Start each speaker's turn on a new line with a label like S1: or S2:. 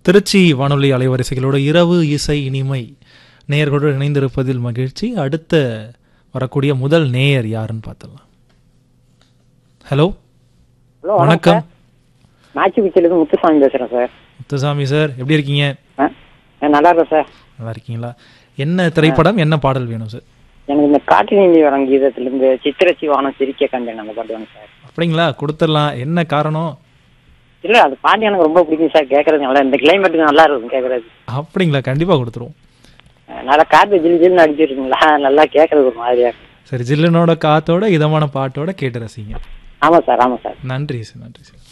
S1: திருச்சி வானொலி அலைவரிசைகளோட இரவு இசை இனிமை நேயர்களோடு இணைந்திருப்பதில் மகிழ்ச்சி அடுத்த வரக்கூடிய முதல் நேயர் யாருன்னு பார்த்துடலாம் ஹலோ
S2: ஹலோ
S1: வணக்கம்
S2: நாச்சிக்குச்சியிலிருந்து முத்துசாமி பேசுறேன் சார்
S1: முத்துசாமி சார் எப்படி இருக்கீங்க
S2: ஆ ஆ, நல்லா இருக்கேன் சார்
S1: நல்லா இருக்கீங்களா என்ன திரைப்படம் என்ன பாடல் வேணும் சார்
S2: எனக்கு இந்த காட்டு நீந்தி வரம் கீதத்திலிருந்து சித்திரச்சி வானம் சிரிக்க கண்டேன் அந்த பாட்டு வேணும் சார்
S1: அப்படிங்களா கொடுத்துடலாம் என்ன காரணம்
S2: இல்ல அது பாட்டு எனக்கு ரொம்ப பிடிக்கும் சார் கேட்கறது நல்லா இந்த கிளைமேட்டுக்கு நல்லா இருக்கும் கேட்கறது
S1: அப்படிங்களா கண்டிப்பாக கொடுத்துருவோம்
S2: நல்லா காற்று ஜில் ஜில்னு அடிச்சிருக்குங்களா நல்லா கேட்கறது ஒரு மாதிரியா இருக்கும்
S1: சரி ஜில்லுனோட காத்தோட இதமான பாட்டோட கேட்டு ரசிங்க
S2: ஆமா சார் ஆமா சார்
S1: நன்றி சார் நன்றி சார்